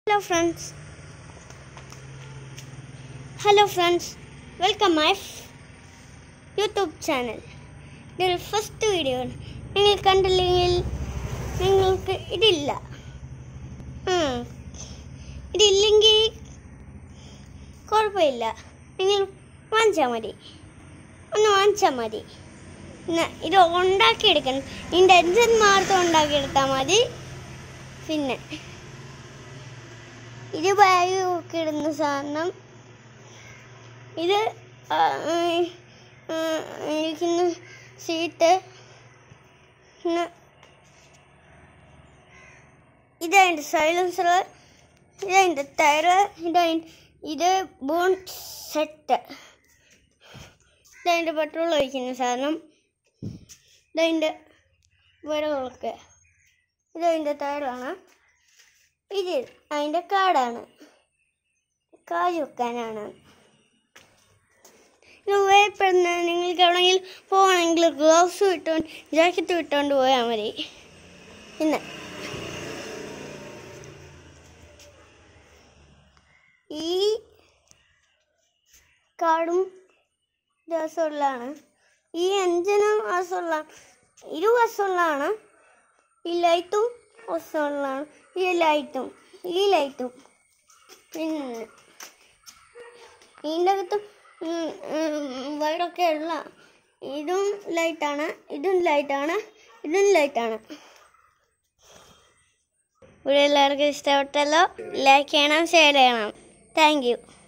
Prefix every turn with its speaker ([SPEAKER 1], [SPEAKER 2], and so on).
[SPEAKER 1] Hello friends hello friends welcome my YouTube channel ഇതിൽ first video ആണ് നിങ്ങൾ കണ്ടില്ലെങ്കിൽ നിങ്ങൾക്ക് ഇതില്ല ഉം. ഇതില്ലെങ്കിൽ കുഴപ്പമില്ല നിങ്ങൾ വാങ്ങിച്ചാൽ മതി ഒന്ന് വാങ്ങിച്ചാൽ മതി ന- ഇത് ഉണ്ടാക്കിയെടുക്കണം ഇതിൻ്റെ എഞ്ചിൻ മാത്രം ഉണ്ടാക്കിയെടുത്താൽ മതി പിന്നെ ഇത് ബാഗ് ഒക്കെ ഇടുന്ന സാധനം ഇത് ആ, ഉം, ഉം, ഇരിക്കുന്ന സീറ്റ് പിന്നെ ഇതതിൻ്റെ സൈലൻസർ ഇതതിൻ്റെ ടയർ ഇതതിൻ്റെ ഇത് ബോൺ സെറ്റ് ഇതതിൻ്റെ പെട്രോൾ ഒഴിക്കുന്ന സാധനം ഇതതിൻ്റെ വിറകൊക്കെ ഇതതിൻ്റെ ടയറാണ് ഇത് അതിൻ്റെ കാടാണ് കായ് വെക്കാനാണ് ഇത് ഉപയോഗപ്പെടുന്ന നിങ്ങൾക്ക് എവിടെയെങ്കിൽ പോകണമെങ്കിൽ ഗ്ലൗസ് ഇട്ടുകൊണ്ട് ജാക്കറ്റ് ഇട്ടുകൊണ്ട് പോയാൽ മതി പിന്നെ ഈ കാടും രസമുള്ളതാണ് ഈ എഞ്ചിനും രസമുള്ളതാണ് ഇത് രസമുള്ളതാണ് ഈ ലൈറ്റും രസമുള്ളതാണ് ഈ ലൈറ്റും ഈ ലൈറ്റും പിന്നെ ഇതിൻ്റെ അകത്ത് വയറൊക്കെ ഉള്ള ഇതും ലൈറ്റാണ് ഇതും ലൈറ്റാണ് ഇതും ലൈറ്റാണ് ഇവിടെ എല്ലാവർക്കും ഇഷ്ടപ്പെട്ടല്ലോ ലൈക്ക് ചെയ്യണം ഷെയർ ചെയ്യണം താങ്ക് യു